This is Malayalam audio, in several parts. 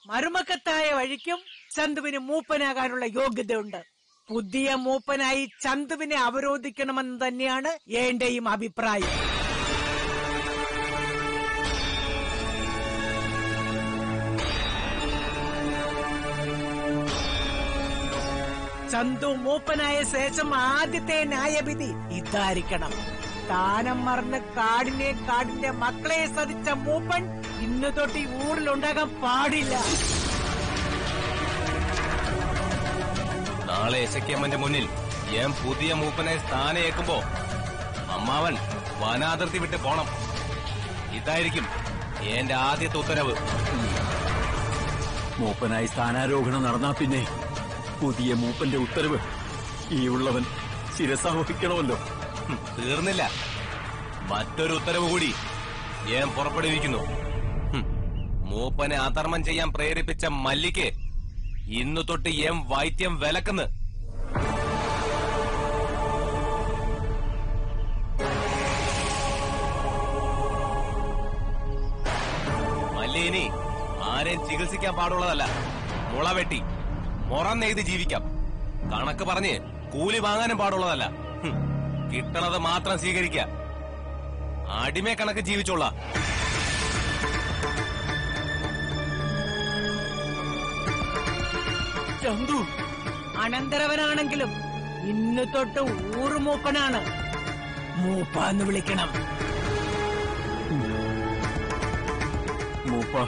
മരുമക്കത്തായ വഴിക്കും ചന്തുവിന് മൂപ്പനാകാനുള്ള യോഗ്യതയുണ്ട് പുതിയ മൂപ്പനായി ചന്തുവിനെ അവരോധിക്കണമെന്ന് തന്നെയാണ് എന്റെയും അഭിപ്രായം ചന്തു മൂപ്പനായ ശേഷം ആദ്യത്തെ ന്യായവിധി ഇതായിരിക്കണം സ്ഥാനം മറന്ന് കാടിനെ കാടിന്റെ മക്കളെ സതിച്ച മൂപ്പൻ ഇന്നു തൊട്ട് ഈ ഊരിലുണ്ടാകാൻ പാടില്ല നാളെ എസക്കിയമ്മന്റെ മുന്നിൽ ഞാൻ പുതിയ മൂപ്പനെ സ്ഥാനയേക്കുമ്പോ അമ്മാവൻ വനാതിർത്തി വിട്ട് പോണം ഇതായിരിക്കും എന്റെ ആദ്യത്തെ ഉത്തരവ് മൂപ്പനായി സ്ഥാനാരോഹണം നടന്നാ പിന്നെ പുതിയ മൂപ്പന്റെ ഉത്തരവ് ഈ ഉള്ളവൻ ശിരസാവഹിക്കണമല്ലോ ഹും, തീർന്നില്ല മറ്റൊരു ഉത്തരവ് കൂടി ഞാൻ പുറപ്പെടുവിക്കുന്നു ഹും, മൂപ്പനെ അധർമ്മം ചെയ്യാൻ പ്രേരിപ്പിച്ച മല്ലിക്ക് ഇന്നു തൊട്ട് എം വൈദ്യം വിലക്കുന്ന് മല്ലി ഇനി ആരെയും ചികിത്സിക്കാൻ പാടുള്ളതല്ല മുള വെട്ടി മുറം നെയ്ത് ജീവിക്കാം കണക്ക് പറഞ്ഞ് കൂലി വാങ്ങാനും പാടുള്ളതല്ല ഹും, കിട്ടണത് മാത്രം സ്വീകരിക്ക അടിമ കണക്ക് ജീവിച്ചോളാം ചന്തു അനന്തരവനാണെങ്കിലും ഇന്നു തൊട്ട് ഊറുമൂപ്പനാണ് മൂപ്പാന്ന് വിളിക്കണം മൂപ്പ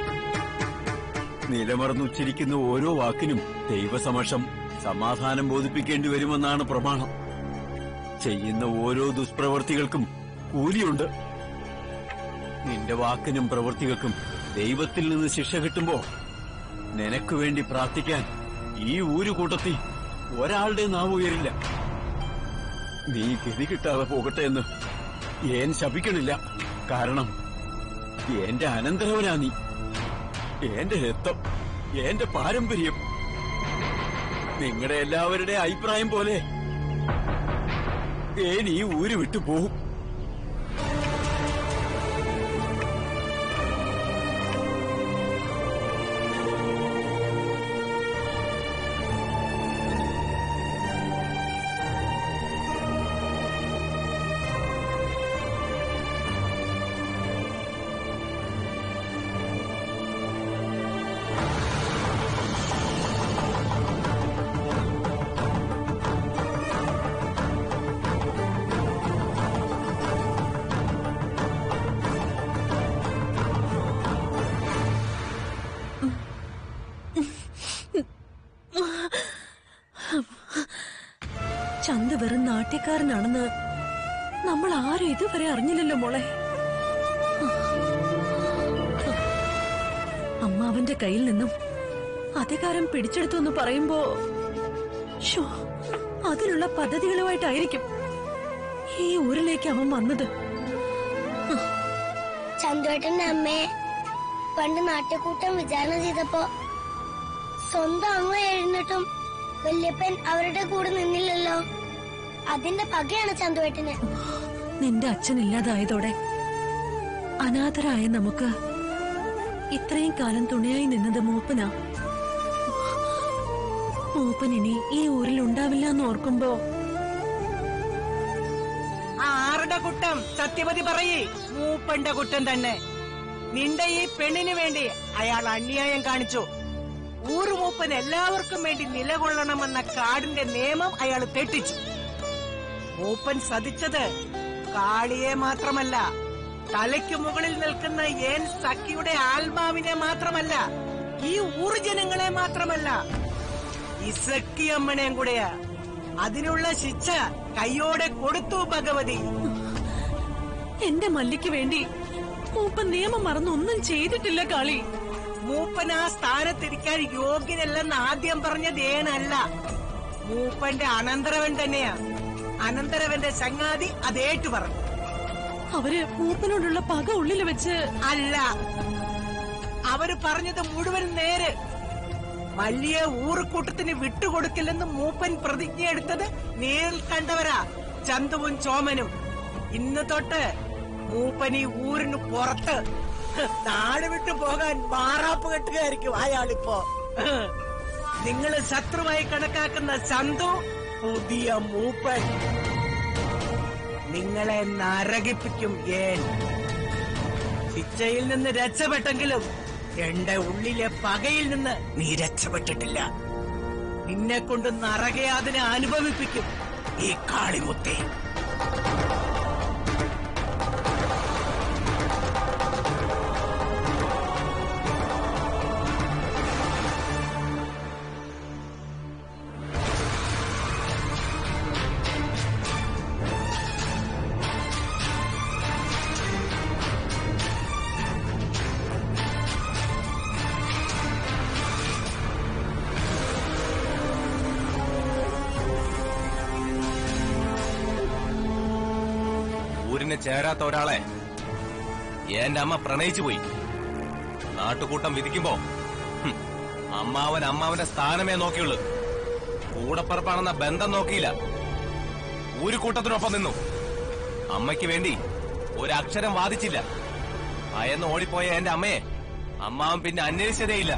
നിലമറന്നുച്ചരിക്കുന്ന ഓരോ വാക്കിനും ദൈവസമക്ഷം സമാധാനം ബോധിപ്പിക്കേണ്ടി വരുമെന്നാണ് പ്രമാണം ചെയ്യുന്ന ഓരോ ദുഷ്പ്രവർത്തികൾക്കും കൂലിയുണ്ട് നിന്റെ വാക്കിനും പ്രവൃത്തികൾക്കും ദൈവത്തിൽ നിന്ന് ശിക്ഷ കിട്ടുമ്പോ നിനക്ക് വേണ്ടി പ്രാർത്ഥിക്കാൻ ഈ ഊരു കൂട്ടത്തിൽ ഒരാളുടെ നാവ് ഉയരില്ല നീ ഗതി കിട്ടാതെ പോകട്ടെ എന്ന് ഏൻ ശപിക്കണില്ല കാരണം എന്റെ അനന്തരവനാ നീ എന്റെ രക്തം എന്റെ പാരമ്പര്യം നിങ്ങളുടെ എല്ലാവരുടെ അഭിപ്രായം പോലെ ഏൻ ഈ ഊര് വിട്ടു പോകും ചന്ത വെറും നാട്യക്കാരനാണെന്ന് നമ്മൾ ആരും ഇതുവരെ അറിഞ്ഞില്ലല്ലോ മോളെ അമ്മാവന്റെ കയ്യിൽ നിന്നും അധികാരം പിടിച്ചെടുത്തു എന്ന് പറയുമ്പോ ശോ, അതിനുള്ള പദ്ധതികളുമായിട്ടായിരിക്കും ഈ ഊരിലേക്ക് അവൻ വന്നത് ചന്തുവേട്ടന്റെ അമ്മയെ പണ്ട് നാട്യക്കൂട്ടം വിചാരണ ചെയ്തപ്പോ സ്വന്തം അമ്മ എഴുന്നിട്ടും വല്യപ്പൻ അവരുടെ കൂടെ നിന്നില്ലല്ലോ അതിന്റെ പകയാണ് ചന്തുവേട്ടന് നിന്റെ അച്ഛൻ ഇല്ലാതായതോടെ അനാഥരായ നമുക്ക് ഇത്രയും കാലം തുണയായി നിന്നത് മൂപ്പനാ മൂപ്പൻ ഇനി ഈ ഊരിൽ ഉണ്ടാവില്ല എന്ന് ഓർക്കുമ്പോ ആരുടെ കുറ്റം സത്യമതി പറയേ മൂപ്പന്റെ കുറ്റം തന്നെ നിന്റെ ഈ പെണ്ണിന് വേണ്ടി അയാൾ അന്യായം കാണിച്ചു ഊറുമൂപ്പൻ എല്ലാവർക്കും വേണ്ടി നിലകൊള്ളണമെന്ന കാടിന്റെ നിയമം അയാൾ തെറ്റിച്ചു മൂപ്പൻ സതിച്ചത് കാളിയെ മാത്രമല്ല തലയ്ക്ക് മുകളിൽ നിൽക്കുന്ന ഏൻ സഖിയുടെ ആത്മാവിനെ മാത്രമല്ല ഈ ഊർജനങ്ങളെ മാത്രമല്ല ഇസക്കിയമ്മനെയും കൂടെയാ അതിനുള്ള ശിക്ഷ കയ്യോടെ കൊടുത്തു ഭഗവതി എന്റെ മല്ലിക്ക് വേണ്ടി മൂപ്പൻ നിയമം മറന്ന് ഒന്നും ചെയ്തിട്ടില്ല കാളി മൂപ്പൻ ആ സ്ഥാനത്തിരിക്കാൻ യോഗ്യനല്ലെന്ന് ആദ്യം പറഞ്ഞത് ഏനല്ല മൂപ്പന്റെ അനന്തരവൻ തന്നെയാ അനന്തരവന്റെ ചങ്ങാതി അത് ഏറ്റു പറഞ്ഞു അവര് മൂപ്പനോടുള്ള പക ഉള്ളിൽ വെച്ച് അല്ല അവര് പറഞ്ഞത് മുഴുവൻ നേര് വലിയ ഊറുകൂട്ടത്തിന് വിട്ടുകൊടുക്കില്ലെന്ന് മൂപ്പൻ പ്രതിജ്ഞയെടുത്തത് നേരിൽ കണ്ടവരാ ചന്തുവും ചോമനും ഇന്ന് തൊട്ട് മൂപ്പൻ ഈ ഊരിന് പുറത്ത് നാട് വിട്ടു പോകാൻ മാറാപ്പ് കെട്ടുകയായിരിക്കും അയാളിപ്പോ നിങ്ങൾ ശത്രുവായി കണക്കാക്കുന്ന ചന്തു പുതിയ മൂപ്പൻ നിങ്ങളെ നരകിപ്പിക്കും ഏൻ ശിക്ഷയിൽ നിന്ന് രക്ഷപ്പെട്ടെങ്കിലും എന്റെ ഉള്ളിലെ പകയിൽ നിന്ന് നീ രക്ഷപ്പെട്ടിട്ടില്ല നിന്നെ കൊണ്ട് നരകയാതിനെ അനുഭവിപ്പിക്കും ഈ കാളിമുത്തേ ഊരിന് ചേരാത്ത ഒരാളെ എന്റെ അമ്മ പ്രണയിച്ചു പോയി നാട്ടുകൂട്ടം വിധിക്കുമ്പോ ഹും, അമ്മാവൻ അമ്മാവന്റെ സ്ഥാനമേ നോക്കിയുള്ളൂ കൂടപ്പറപ്പാണെന്ന ബന്ധം നോക്കിയില്ല ഊരുകൂട്ടത്തിനൊപ്പം നിന്നു അമ്മയ്ക്ക് വേണ്ടി ഒരക്ഷരം വാദിച്ചില്ല ഭയന്ന് ഓടിപ്പോയ എന്റെ അമ്മയെ അമ്മാവൻ പിന്നെ അന്വേഷിച്ചതേയില്ല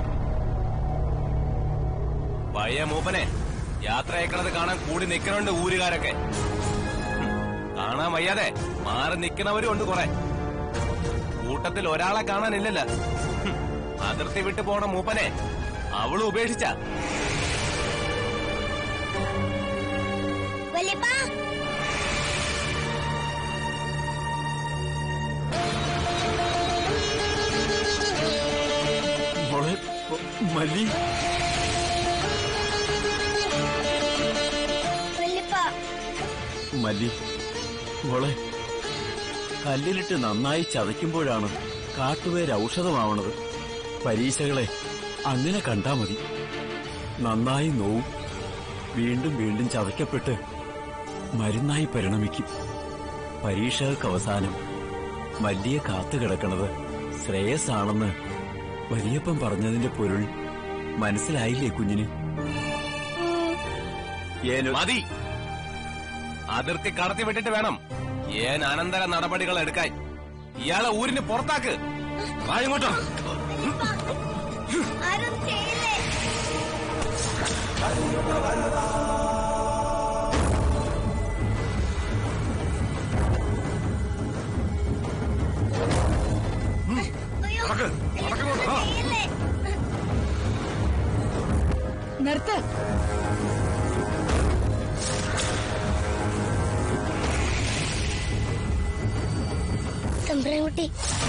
പഴയ മൂപ്പനെ യാത്ര അയക്കണത് കാണാൻ കൂടി നിൽക്കണുണ്ട് ഊരുകാരൊക്കെ കാണാൻ വയ്യാതെ മാറി നിൽക്കുന്നവരും ഉണ്ട് കുറെ കൂട്ടത്തിൽ ഒരാളെ കാണാനില്ലല്ല ഹും, അതിർത്തി വിട്ടു പോണ മൂപ്പനെ അവള് ഉപേക്ഷിച്ച വല്യപ്പ മോളെ മല്ലി വല്യപ്പ മല്ലി മോളെ കല്ലിലിട്ട് നന്നായി ചതയ്ക്കുമ്പോഴാണ് കാട്ടുവേര് ഔഷധമാവണത് പരീക്ഷകളെ അങ്ങനെ കണ്ടാ മതി നന്നായി നോവും വീണ്ടും വീണ്ടും ചതയ്ക്കപ്പെട്ട് മരുന്നായി പരിണമിക്കും പരീക്ഷകൾക്ക് അവസാനം മല്ലിയെ കാത്തുകിടക്കണത് ശ്രേയസ്സാണെന്ന് വലിയപ്പൻ പറഞ്ഞതിന്റെ പൊരുൾ മനസ്സിലായില്ലേ കുഞ്ഞിന് ഏനു മതി അതിർത്തി കടത്തി വിട്ടിട്ട് വേണം ഏൻ അനന്തര നടപടികൾ എടുക്കാൻ ഇയാളെ ഊരിന് പുറത്താക്ക് വാ ഇങ്ങോട്ടോ ആരും ചെയ്യില്ലേ അയ്യോ, ചെയ്യില്ലേ? നിർത്ത് തമ്പ്രാൻകുട്ടി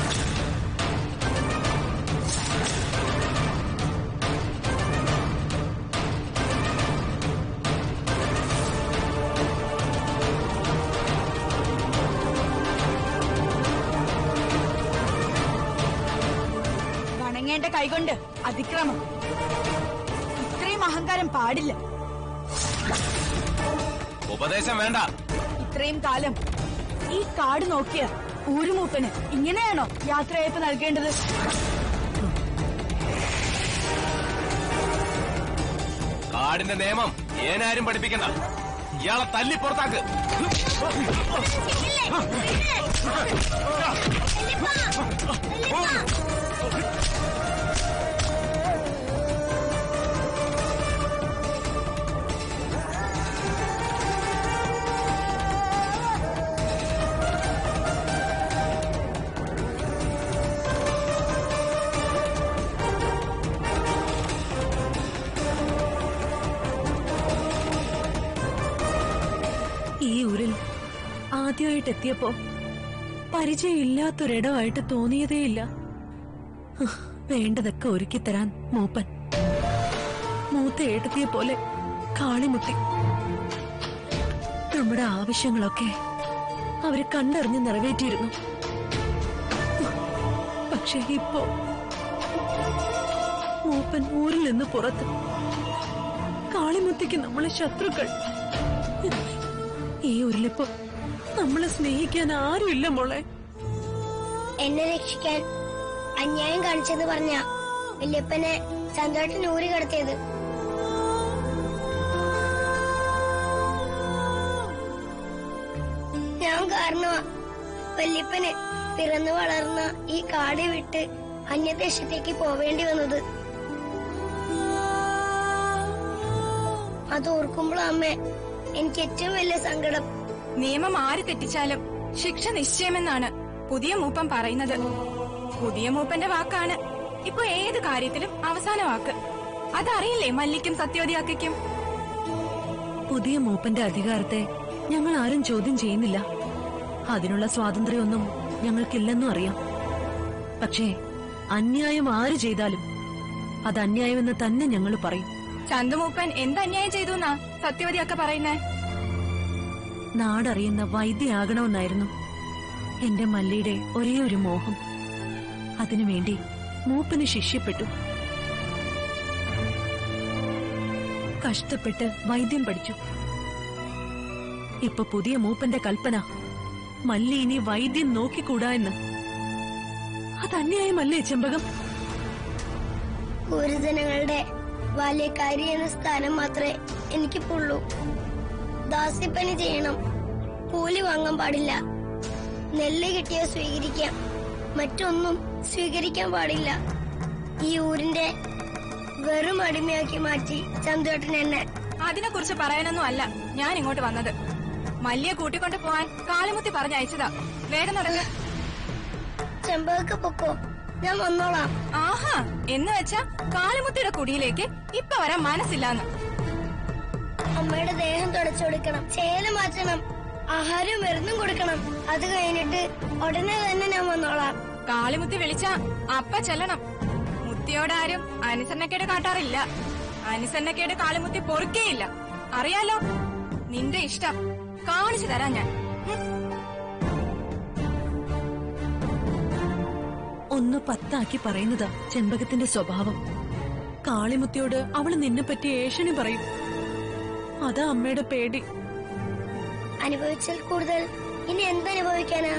വണങ്ങേണ്ട കൈകൊണ്ട് അതിക്രമം ഇത്രയും അഹങ്കാരം പാടില്ല ഉപദേശം വേണ്ട ഇത്രയും കാലം ഈ കാട് നോക്കിയ ഊരുമൂപ്പന് ഇങ്ങനെയാണോ യാത്രയയപ്പ് നൽകേണ്ടത് കാടിന്റെ നിയമം ഏനാരും പഠിപ്പിക്കണ്ട ഇയാളെ തല്ലി പുറത്താക്ക് ഈ ഊരിൽ ആദ്യമായിട്ട് എത്തിയപ്പോ പരിചയമില്ലാത്തൊരിടമായിട്ട് തോന്നിയതേയില്ല ഹ്, വേണ്ടതൊക്കെ ഒരുക്കി തരാൻ മൂപ്പൻ മൂത്ത ഏട്ടത്തിയെ പോലെ കാളിമുത്തി നമ്മുടെ ആവശ്യങ്ങളൊക്കെ അവര് കണ്ടറിഞ്ഞ് നിറവേറ്റിയിരുന്നു പക്ഷെ ഇപ്പോ മൂപ്പൻ ഊരിൽ നിന്ന് പുറത്ത് കാളിമുത്തിക്ക് നമ്മളെ ശത്രുക്കൾ ഈ ഊരിലിപ്പോ നമ്മളെ സ്നേഹിക്കാൻ ആരുമില്ല മോളെ എന്നെ രക്ഷിക്കാൻ അന്യായം കാണിച്ചെന്ന് പറഞ്ഞ വല്യപ്പനെ ചന്തോട്ടൻ ഊരി കടത്തിയത് ഞാൻ കാരണമാ വല്യപ്പന് പിറന്നു വളർന്ന ഈ കാട് വിട്ട് അന്യദേശത്തേക്ക് പോവേണ്ടി വന്നത് അത് ഓർക്കുമ്പോൾ അമ്മേ എനിക്ക് ഏറ്റവും വലിയ സങ്കടം നിയമം ആര് തെറ്റിച്ചാലും ശിക്ഷ നിശ്ചയമെന്നാണ് പുതിയ മൂപ്പൻ പറയുന്നത് പുതിയ മൂപ്പന്റെ വാക്കാണ് ഇപ്പൊ ഏത് കാര്യത്തിലും അവസാന വാക്ക് അതറിയില്ലേ മല്ലിക്കും സത്യവതിയാക്കും പുതിയ മൂപ്പന്റെ അധികാരത്തെ ഞങ്ങൾ ആരും ചോദ്യം ചെയ്യുന്നില്ല അതിനുള്ള സ്വാതന്ത്ര്യമൊന്നും ഞങ്ങൾക്കില്ലെന്നും അറിയാം പക്ഷേ അന്യായം ആര് ചെയ്താലും അത് അന്യായമെന്ന് തന്നെ ഞങ്ങൾ പറയും ചന്തുമൂപ്പൻ എന്ത് അന്യായം ചെയ്തു എന്നാ സത്യവതിയൊക്കെ പറയുന്നേ നാടറിയുന്ന വൈദ്യയാകണമെന്നായിരുന്നു എന്റെ മല്ലിയുടെ ഒരേ ഒരു മോഹം അതിനുവേണ്ടി മൂപ്പന് ശിഷ്യപ്പെട്ടു കഷ്ടപ്പെട്ട് വൈദ്യം പഠിച്ചു ഇപ്പൊ പുതിയ മൂപ്പന്റെ കൽപ്പന മല്ലി ഇനി വൈദ്യം നോക്കിക്കൂടാ എന്ന് അതന്യായമല്ലേ ചെമ്പകം ഗുരുജനങ്ങളുടെ ബാല്യക്കാരി എന്ന സ്ഥാനം മാത്രമേ എനിക്കിപ്പുള്ളൂ ദാസ്യപ്പണി ചെയ്യണം കൂലി വാങ്ങാൻ പാടില്ല നെല്ല് കിട്ടിയ സ്വീകരിക്കാം മറ്റൊന്നും സ്വീകരിക്കാൻ പാടില്ല ഈ ഊരിന്റെ വെറും അടിമയാക്കി മാറ്റി ചന്തുവേട്ടൻ എന്നെ അതിനെ കുറിച്ച് പറയാനൊന്നും അല്ല ഞാൻ ഇങ്ങോട്ട് വന്നത് മല്ലിയെ കൂട്ടിക്കൊണ്ട് പോവാൻ കാലുമുത്തി പറഞ്ഞയച്ചതാ വേഗം നടക്ക ചെമ്പകക്ക് പൊക്കോ ഞാൻ വന്നോളാം ആഹാ എന്ന് വെച്ചാ കാലുമുത്തിയുടെ കുടിയിലേക്ക് ഇപ്പൊ വരാൻ മനസ്സില്ലാന്ന് അമ്മയുടെ ദേഹം തുടച്ചു കൊടുക്കണം ചേല മാറ്റണം ആഹാരവും മരുന്നും കൊടുക്കണം അത് കഴിഞ്ഞിട്ട് ഉടനെ തന്നെ ഞാൻ വന്നോളാം കാളിമുത്തി വിളിച്ച അപ്പ ചെല്ലണം മുത്തിയോടാരും അനുസരണക്കേട് കാട്ടാറില്ല അനുസരണക്കേട് കാളിമുത്തി പൊറുക്കേയില്ല അറിയാലോ നിന്റെ ഇഷ്ടം കാണിച്ചു തരാം ഞാൻ ഹും. ഒന്ന് പത്താക്കി പറയുന്നതാ ചെമ്പകത്തിന്റെ സ്വഭാവം കാളിമുത്തിയോട് അവള് നിന്നെപ്പറ്റി ഏഷണി പറയും അതാ അമ്മയുടെ പേടി അനുഭവിച്ചാൽ കൂടുതൽ ഇനി എന്തനുഭവിക്കാനാ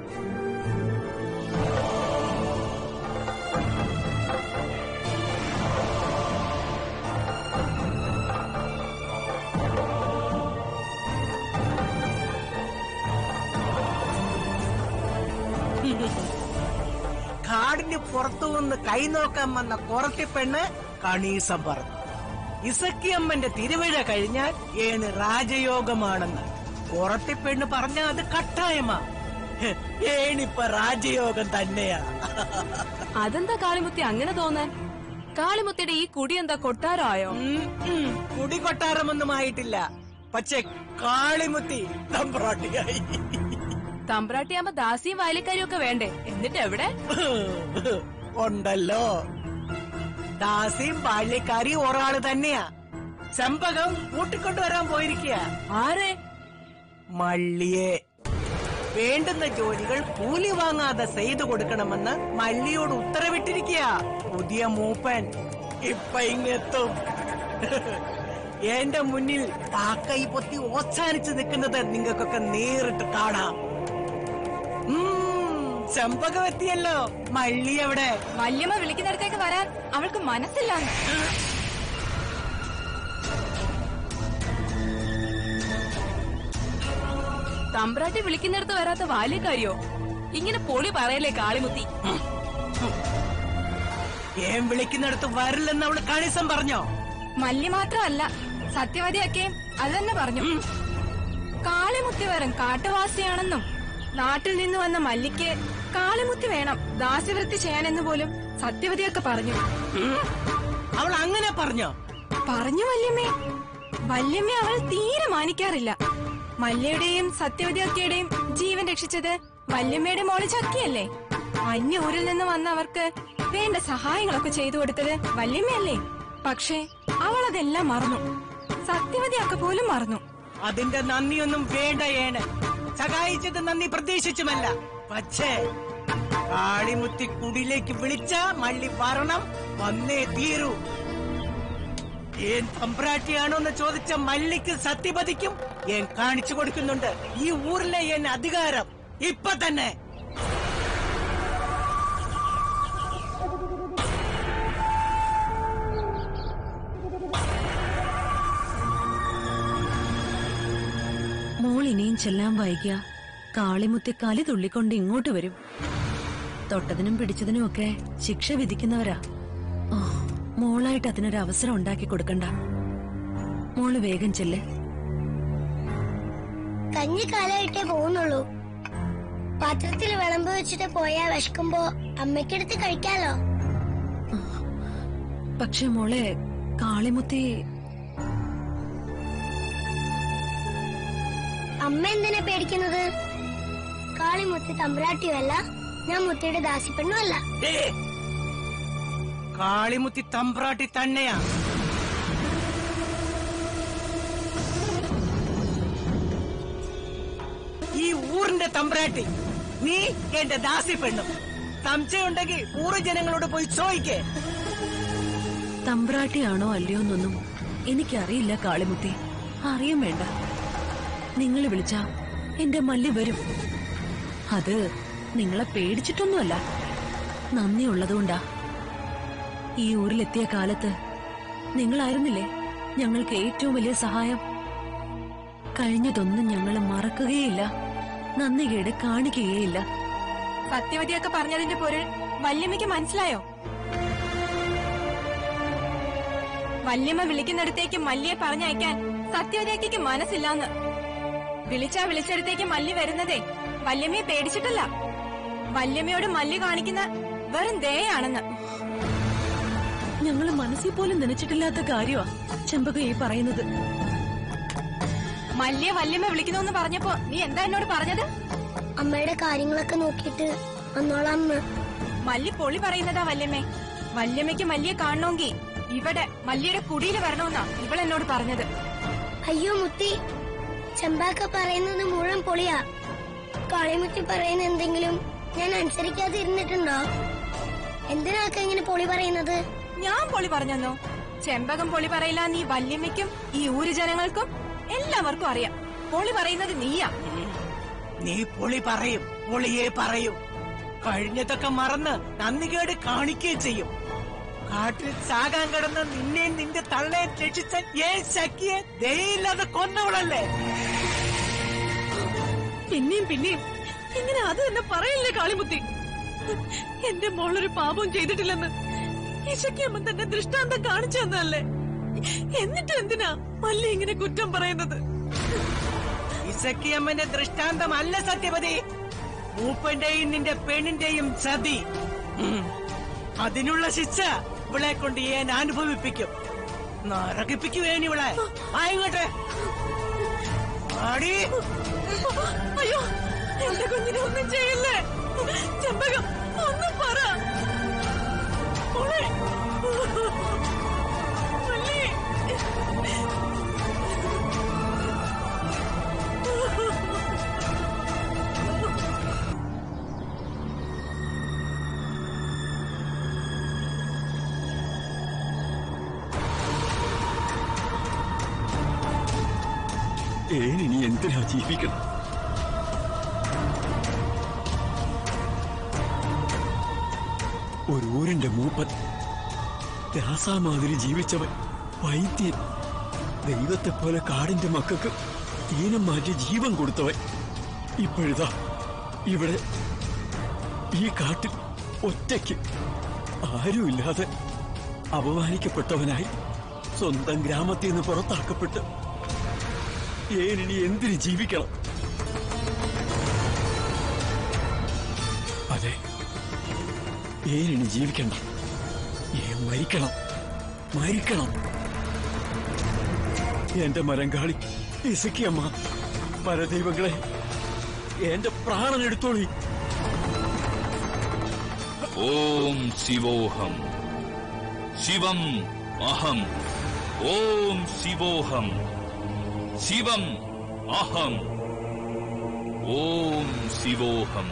കാടിന് പുറത്തു നിന്ന് കൈനോക്കാൻ വന്ന കുറത്തി പെണ്ണ് കണീസം പറഞ്ഞു ഇസക്കിയമ്മന്റെ തിരുവിഴ കഴിഞ്ഞാൽ ഏണ് രാജയോഗമാണെന്ന് കുറത്തി പെണ്ണ് പറഞ്ഞ അത് കട്ടായമാ ഹെ, ഏണിപ്പ രാജയോഗം തന്നെയാ അതെന്താ കാളിമുത്തി അങ്ങനെ തോന്നാൻ കാളിമുത്തിയുടെ ഈ കുടി എന്താ കൊട്ടാരമായോ ഉം, ഉം. കുടി കൊട്ടാരമൊന്നും ആയിട്ടില്ല പക്ഷെ കാളിമുത്തി തമ്പ്രാട്ടിയായി തമ്പ്രാട്ടിയാകുമ്പോ ദാസിയും വായലിക്കാരും ഒക്കെ വേണ്ടേ എന്നിട്ട് എവിടെ ഉണ്ടല്ലോ ദാസിയും ബാല്യക്കാരിയും ഒരാള് തന്നെയാ ചെമ്പകം കൂട്ടിക്കൊണ്ടുവരാൻ പോയിരിക്കുക ആരെ മള്ളിയെ വേണ്ടുന്ന ജോലികൾ കൂലി വാങ്ങാതെ ചെയ്തു കൊടുക്കണമെന്ന് മല്ലിയോട് ഉത്തരവിട്ടിരിക്കുക പുതിയ മൂപ്പൻ ഇപ്പൊ ഇങ്ങെത്തും എന്റെ മുന്നിൽ പാക്കൈ പൊത്തി ഓച്ചാനിച്ച് നിൽക്കുന്നത് നിങ്ങൾക്കൊക്കെ നേരിട്ട് കാണാം ഉം, ചെമ്പകം എത്തിയല്ലോ മള്ളി എവിടെ വല്യമ്മ വിളിക്കുന്നിടത്തേക്ക് വരാൻ അവൾക്ക് മനസ്സില്ലാന്ന് തമ്പ്രാട്ടി വിളിക്കുന്നിടത്ത് വരാത്ത വാല്യക്കാരിയോ ഇങ്ങനെ പൊളി പറയല്ലേ കാളിമുത്തി ഏൻ വിളിക്കുന്നിടത്ത് വരില്ലെന്ന് അവള് കണിസം പറഞ്ഞോ മല്ലി മാത്രമല്ല സത്യവതിയൊക്കെ അത് തന്നെ പറഞ്ഞു കാളിമുത്തി വെറും കാട്ടുവാസിയാണെന്നും നാട്ടിൽ നിന്ന് വന്ന മല്ലിക്ക് കാളിമുത്തി വേണം ദാസ്യവൃത്തി ചെയ്യാനെന്ന് പോലും സത്യവതിയൊക്കെ പറഞ്ഞു അവൾ അങ്ങനെ പറഞ്ഞോ പറഞ്ഞു വല്യമ്മേ വല്യമ്മ അവൾ തീരെ മാനിക്കാറില്ല മല്യയുടെയും സത്യവതിയൊക്കെയുടെയും ജീവൻ രക്ഷിച്ചത് വല്യമ്മയുടെ മോള് ചക്കിയല്ലേ അന്യ ഊരിൽ നിന്ന് വന്ന അവർക്ക് വേണ്ട സഹായങ്ങളൊക്കെ ചെയ്തു കൊടുത്തത് വല്യമ്മയല്ലേ പക്ഷേ അവൾ അതെല്ലാം മറന്നു സത്യവതിയൊക്കെ പോലും മറന്നു അതിന്റെ നന്ദിയൊന്നും വേണ്ട ഏണ് സഹായിച്ചത് നന്ദി പ്രതീക്ഷിച്ചുമല്ല പക്ഷേ കാളിമുത്തി കുടിലേക്ക് വിളിച്ച മള്ളി പറണം വന്നേ തീരൂ ഏൻ തമ്പ്രാട്ടിയാണോ എന്ന് ചോദിച്ച മല്ലിക്ക് സത്യപതിക്കും ഏൻ കാണിച്ചു കൊടുക്കുന്നുണ്ട് ഈ ഊരിലെ എൻ അധികാരം ഇപ്പൊ തന്നെ മോൾ ഇനിയും ചെല്ലാൻ വൈകിയ കാളിമുത്തി കലി തുള്ളിക്കൊണ്ട് ഇങ്ങോട്ട് വരും തൊട്ടതിനും പിടിച്ചതിനും ഒക്കെ ശിക്ഷ വിധിക്കുന്നവരാ ഓ, മോളായിട്ട് അതിനൊരു അവസരം ഉണ്ടാക്കി കൊടുക്കണ്ട മോള് വേഗം ചെല്ല് കഞ്ഞി കാലായിട്ടേ പോകുന്നുള്ളൂ പാത്രത്തിൽ വിളമ്പ് വെച്ചിട്ട് പോയാ വിശക്കുമ്പോ അമ്മയ്ക്കെടുത്ത് കഴിക്കാലോ പക്ഷെ മോളെ കാളിമുത്തി അമ്മ എന്തിനാ പേടിക്കുന്നത് കാളിമുത്തി തമ്പുരാട്ടിയുമല്ല ഞാൻ മുത്തിയുടെ ദാസിപ്പെണ്ണുമല്ല ദേ, കാളിമുത്തി തമ്പ്രാട്ടി തന്നെയാ ഈ ഊറിന്റെ തമ്പ്രാട്ടി നീ എന്റെ ദാസി പെണ്ണും സംശയമുണ്ടെങ്കിൽ ഊറ് ജനങ്ങളോട് പോയി ചോദിക്കേ തമ്പ്രാട്ടിയാണോ അല്ലയോ എന്നൊന്നും എനിക്കറിയില്ല കാളിമുത്തി അറിയാൻ വേണ്ട നിങ്ങൾ വിളിച്ച എന്റെ മല്ലി വരും അത് നിങ്ങളെ പേടിച്ചിട്ടൊന്നുമല്ല നന്ദിയുള്ളതുകൊണ്ടാ ഈ ഊരിലെത്തിയ കാലത്ത് നിങ്ങളായിരുന്നില്ലേ ഞങ്ങൾക്ക് ഏറ്റവും വലിയ സഹായം കഴിഞ്ഞതൊന്നും ഞങ്ങൾ മറക്കുകയില്ല നന്ദികേട് കാണിക്കുകയില്ല സത്യവതിയൊക്കെ പറഞ്ഞതിന്റെ പൊരുൾ വല്യമ്മയ്ക്ക് മനസ്സിലായോ വല്യമ്മ വിളിക്കുന്നിടത്തേക്ക് മല്ലിയെ പറഞ്ഞയക്കാൻ സത്യവതിയക്ക് മനസ്സില്ലാന്ന് വിളിച്ചാ വിളിച്ചിടത്തേക്ക് മല്ലി വരുന്നതേ വല്യമ്മയെ പേടിച്ചിട്ടല്ല വല്യമ്മയോട് മല്ലി കാണിക്കുന്ന വെറും ദയാണെന്ന് ഞങ്ങൾ മനസ്സിൽ പോലും നനച്ചിട്ടില്ലാത്ത കാര്യമാ ചെമ്പക ഈ പറയുന്നത് മല്ലിയെ വല്യമ്മ വിളിക്കുന്നു പറഞ്ഞപ്പോ നീ എന്താ എന്നോട് പറഞ്ഞത് അമ്മയുടെ കാര്യങ്ങളൊക്കെ നോക്കിയിട്ട് വന്നോളാം എന്ന്. മല്ലി പൊളി പറയുന്നതാ വല്യമ്മേ വല്യമ്മയ്ക്ക് മല്ലിയെ കാണണമെങ്കിൽ ഇവിടെ മല്ലിയുടെ കുടിയിൽ വരണമെന്നാ ഇവളെന്നോട് പറഞ്ഞത് അയ്യോ മുത്തി ചെമ്പാക്ക പറയുന്നത് മുഴുവൻ പൊളിയാ കാളിമുത്തി പറയുന്ന എന്തെങ്കിലും ഞാൻ അനുസരിക്കാതെ ഇരുന്നിട്ടുണ്ടോ എന്തിനാക്ക ഇങ്ങനെ പൊളി പറയുന്നത് ഞാൻ പൊളി പറഞ്ഞെന്നോ ചെമ്പകം പൊളി പറയില്ല നീ വല്യമ്മയ്ക്കും ഈ ഊര് ജനങ്ങൾക്കും എല്ലാവർക്കും അറിയാം പൊളി പറയുന്നത് നീയാ നീ പൊളി പറയും പൊളിയെ പറയും കഴിഞ്ഞതൊക്കെ മറന്ന് നന്ദികേട് കാണിക്കുകയും ചെയ്യും കാട്ടിൽ ചാകാൻ കിടന്ന് നിന്നെയും നിന്റെ തള്ളയെ രക്ഷിച്ച ഏ ശക്കിയെ ദയയില്ലാതെ കൊന്നവളല്ലേ പിന്നെയും പിന്നെയും ഇങ്ങനെ അത് തന്നെ പറയില്ലേ കാളിമുത്തി എന്റെ മോളൊരു പാപം ചെയ്തിട്ടില്ലെന്ന് ഇശക്കിയമ്മ തന്നെ ദൃഷ്ടാന്തം കാണിച്ചു തന്നല്ലേ എന്നിട്ട് എന്തിനാ മല്ലി ഇങ്ങനെ കുറ്റം പറയുന്നത് ഇസക്കിയമ്മന്റെ ദൃഷ്ടാന്തമല്ല സത്യവതി മൂപ്പന്റെയും നിന്റെ പെണ്ണിന്റെയും ചതി ഉം. അതിനുള്ള ശിക്ഷ ഇവളെ കൊണ്ട് ഞാൻ അനുഭവിപ്പിക്കും നരകിപ്പിക്കുവേനി ഇവളെ ആയിങ്ങോട്ടെ ആടി അയ്യോ എന്റെ കുഞ്ഞിനെ ഒന്നും ചെയ്യല്ലേ ചെമ്പകം ഒന്നും പറ മോളെ. മല്ലി. ഏനിനി എന്തിനാ ജീവിക്കണം ഒരു ഊരിന്റെ മൂപ്പൻ രാസാമാതിരി ജീവിച്ചവൻ വൈദ്യൻ ദൈവത്തെ പോലെ കാടിന്റെ മക്കൾക്ക് തീനം മാറ്റി ജീവൻ കൊടുത്തവൻ ഇപ്പോഴിതാ ഇവിടെ ഈ കാട്ടിൽ ഒറ്റയ്ക്ക് ആരുമില്ലാതെ അപമാനിക്കപ്പെട്ടവനായി സ്വന്തം ഗ്രാമത്തിൽ നിന്ന് പുറത്താക്കപ്പെട്ട് ഏനിനി എന്തിന് ജീവിക്കണം അതെ ഏനിനി ജീവിക്കണ്ട ഏ മരിക്കണം മരിക്കണം എന്റെ മരങ്കാളി ഇസക്കിയമ്മ പരദൈവങ്ങളെ എന്റെ പ്രാണൻ എടുത്തോളി ഓം ശിവോഹം ശിവം അഹം ഓം ശിവോഹം ശിവം അഹം ഓം ശിവോഹം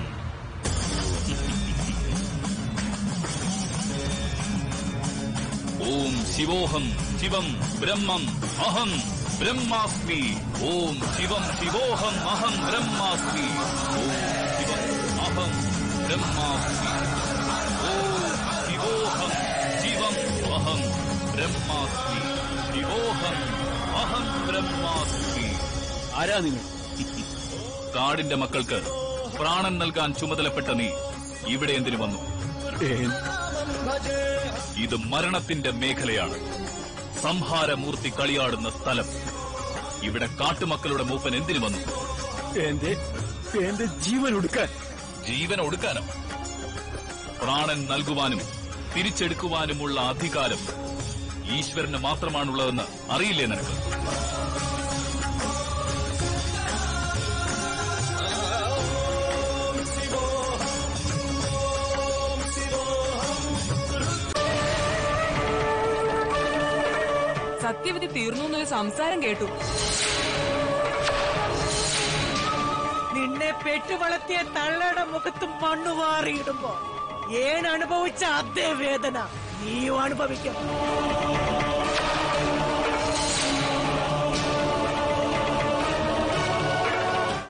ഓം ശിവോഹം ശിവം ബ്രഹ്മം അഹം ബ്രഹ്മാസ്മി ഓം ശിവം ശിവോഹം അഹം ബ്രഹ്മാസ്മി ഓം ശിവം അഹം ബ്രഹ്മാസ്മി ഓം ശിവോഹം ശിവം അഹം ബ്രഹ്മാസ്മി ശിവോഹം അഹം ബ്രഹ്മാസ്മി ആരാ നിങ്ങൾ കാടിന്റെ മക്കൾക്ക് പ്രാണൻ നൽകാൻ ചുമതലപ്പെട്ട നീ ഇവിടെ എന്തിനു വന്നു ഏൻ ഇത് മരണത്തിന്റെ മേഖലയാണ് സംഹാരമൂർത്തി കളിയാടുന്ന സ്ഥലം ഇവിടെ കാട്ടുമക്കളുടെ മൂപ്പൻ എന്തിനു വന്നു എന്റെ എന്റെ ജീവൻ ഒടുക്കാൻ ജീവൻ ഒടുക്കാനോ പ്രാണൻ നൽകുവാനും തിരിച്ചെടുക്കുവാനുമുള്ള അധികാരം ഈശ്വരന് മാത്രമാണുള്ളതെന്ന് അറിയില്ലേ നിനക്ക് സത്യവതി തീർന്നു എന്നൊരു സംസാരം കേട്ടു നിന്നെ പെട്ടുവളർത്തിയ തള്ളയുടെ മുഖത്ത് മണ്ണു വാറിയിടുമ്പോ ഏൻ അനുഭവിച്ച അതേ വേദന നീയും അനുഭവിക്കും